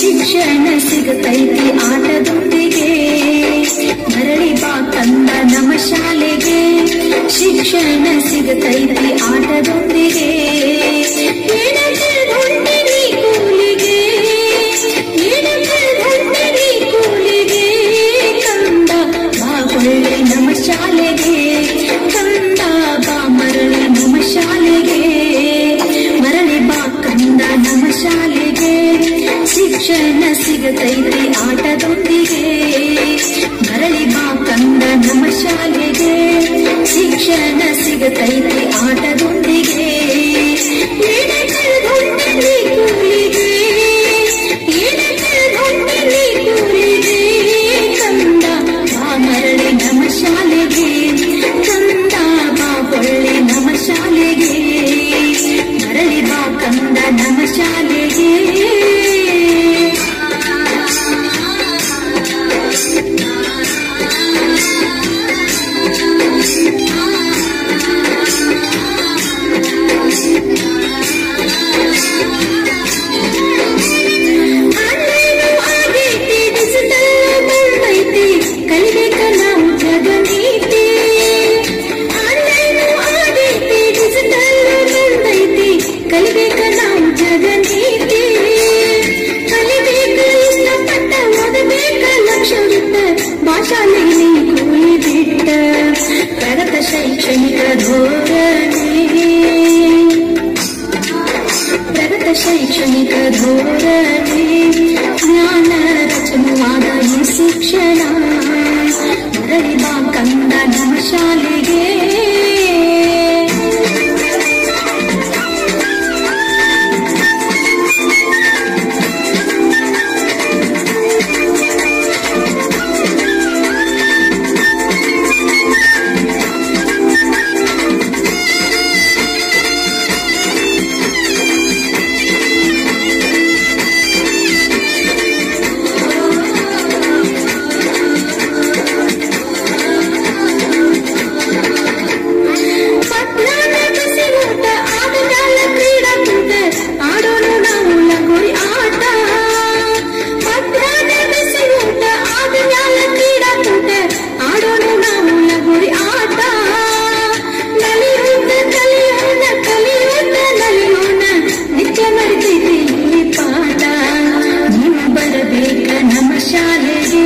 ಶಿಕ್ಷಣ ಸಿಗತೈತಿ ಆಟದೊಂದಿಗೆ ಮರಳಿ ಬಾ ಕಂದ ನಮ್ಮ ಶಾಲೆಗೆ ಶಿಕ್ಷಣ ಸಿಗತೈತಿ ಆಟದೊಂದಿಗೆ ಏನಕ್ಕೆ ಹೊಂಟಿರಿ ಕೂಲಿಗೆ ಏನಕ್ಕೆ ಹೊಂಟಿರಿ ಕೂಲಿಗೆ ಕಂದ ಬಾ ಒಳ್ಳೆ ನಮ್ಮ ಶಾಲೆಗೆ ಕಂದ ಬಾ ಮರಳಿ ನಮ್ಮ ಶಾಲೆಗೆ ಮರಳಿ ಬಾ ಕಂದ ನಮ್ಮ ಶಾಲೆಗೆ ಶಿಕ್ಷಣ ಸಿಗತೈತಿ ಆಟದೊಂದಿಗೆ ಮರಳಿ ಬಾ ಕಂದ ನಮ್ಮ ಶಾಲೆಗೆ ಶಿಕ್ಷಣ ಸಿಗತೈತಿ ಆಟದೊಂದಿಗೆ ಏನಕ್ಕೆ ಹೊಂಟಿರಿ ಕೂಲಿಗೆ ಏನಕ್ಕೆ ಹೊಂಟಿರಿ ಕೂಲಿಗೆ ಕಂದ ಬಾ ಮರಳಿ ನಮ್ಮ ಶಾಲೆಗೆ ಕಂದ ಬಾ ಒಳ್ಳೆ ನಮ್ಮ ಶಾಲೆಗೆ ಮರಳಿ ಬಾ ಕಂದ ನಮ್ಮ ಶಾಲೆಗೆ ಆನ್ಲೈನು ಆಗೈತಿ ಡಿಜಿಟಲ್ ಬಂದೈತಿ ಕಲಿಬೇಕ ನಾವು ಜಗನೀತಿ ಆನ್ಲೈನು ಆಗೈತಿ ಡಿಜಿಟಲ್ ಬಂದೈತಿ ಕಲಿಬೇಕ ನಾವು ಜಗನೀತಿ ಕಲಿಬೇಕ ಇಷ್ಟಪಟ್ಟ ಓದಬೇಕ ಲಕ್ಷ್ಯವಿಟ್ಟ ಭಾಷಾಲೆಯಲ್ಲಿ ಕೂಲಿ ಬಿಟ್ಟ ಪ್ರಗತ ಶೈಕ್ಷಣಿಕ ಧೋರಣೆ ಪ್ರಗತ ಶೈಕ್ಷಣಿಕ ಧೋರಣೆ ಜ್ಞಾನ ರಚನವಾದ ಈ ಶಿಕ್ಷಣ ಮರಳಿ ಬಾ ಕಂದ ನಮ್ಮ ಶಾಲೆಗೆ ಪಟ್ನಾದ ಬಿಸಿ ಊಟ ಆಟಗಾಲ ಕ್ರೀಡಾಕೂಟ ಆಡೋಣ ನಾವು ಲಗೋರಿ ಆಟ ಪಟ್ನಾದ ಬಿಸಿ ಊಟ ಆಟಗಾಲ ಕ್ರೀಡಾಕೂಟ ಆಡೋಣ ನಾವು ಲಗೋರಿ ಆಟ ನಲಿಯೋಣ ಕಲಿಯೋಣ ಕಲಿಯೋಣ ನಲಿಯೋಣ ನಿತ್ಯ ನಡಿತೈತಿ ಈ ಪಾಠ ನೀವು ಬರಬೇಕ ನಮ್ಮ ಶಾಲೆಗೆ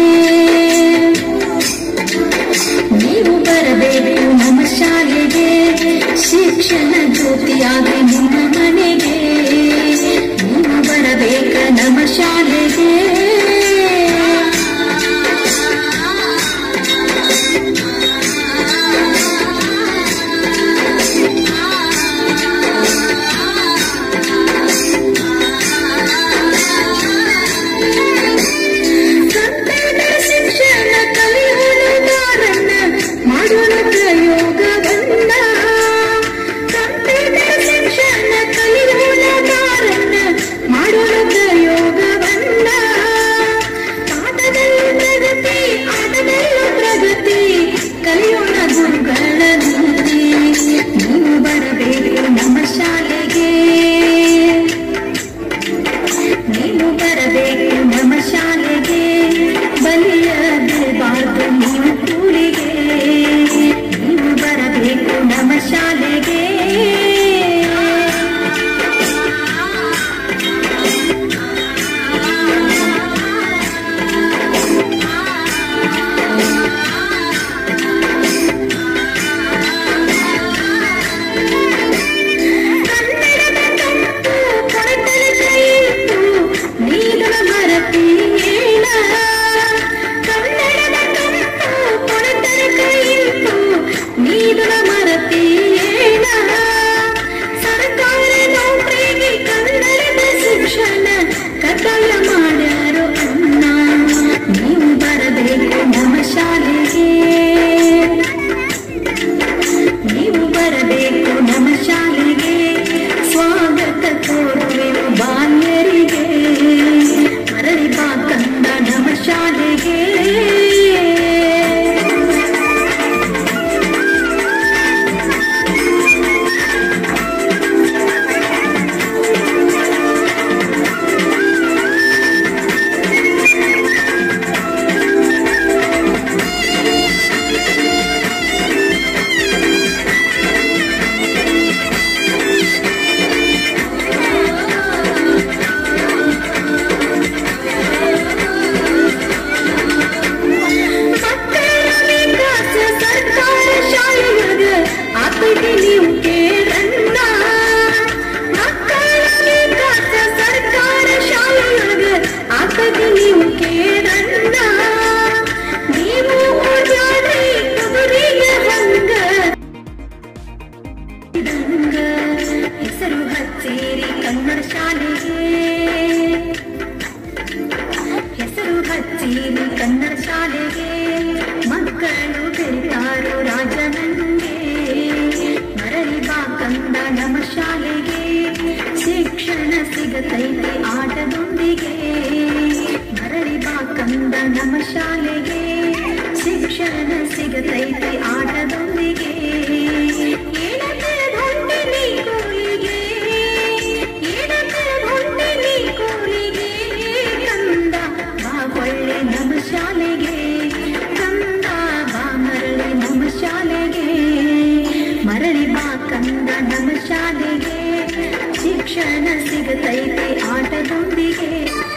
ನೀವು ಬರಬೇಕು ನಮ್ಮ ಶಾಲೆಗೆ ಶಿಕ್ಷಣ ಜ್ಯೋತಿಯಾಗಿ ನಿಮ್ಮ ಮನೆಗೆ ನೀವು ಬರಬೇಕ ನಮ್ಮ ಶಾಲೆಗೆ ಸಂತಾನ ಶಿಕ್ಷಣ ಕಲಿಯೋಣ ಬಾರಣ್ಣ ಮಾಡೋಣ ಪ್ರಯೋಗವನ್ನ ಸಂತಾನ ಶಿಕ್ಷಣ ಕಲಿಯೋಣ ಬಾರಣ್ಣ ಮಾಡೋಣ ಪ್ರಯೋಗವನ್ನ ಹಚ್ಚಿರಿ ಕನ್ನಡ ಶಾಲೆಗೆ ಹೆಸರು ಹಚ್ಚಿರಿ ಕನ್ನಡ ಶಾಲೆಗೆ ಮಕ್ಕಳು ಬೆಳಿತಾರೋ ರಾಜನಂಗೆ ಮರಳಿ ಬಾ ಕಂದ ನಮ್ಮ ಶಾಲೆಗೆ ಶಿಕ್ಷಣ ಸಿಗತೈತಿ ಆಟದೊಂದಿಗೆ ಮರಳಿ ಬಾ ಕಂದ ನಮ್ಮ ಶಾಲೆಗೆ ಶಿಕ್ಷಣ ಸಿಗತೈತಿ ಆಟದೊಂದಿಗೆ ಏನಕ್ಕೆ ಹೊಂಟೆ ನೀ ಕೂಲಿಗೆ ಏನಕ್ಕೆ ಹೊಂಟೆ ನೀ ಕೂಲಿಗೆ ಕಂದ ಬಾ ಒಳ್ಳೆ ನಮ್ಮ ಶಾಲೆಗೆ ಕಂದ ಬಾ ಮರಳಿ ನಮ್ಮ ಶಾಲೆಗೆ ಮರಳಿ ಬಾ ಕಂದ ನಮ್ಮ ಶಾಲೆಗೆ ಶಿಕ್ಷಣ ಸಿಗತೈತೆ ಆಟದೊಂದಿಗೆ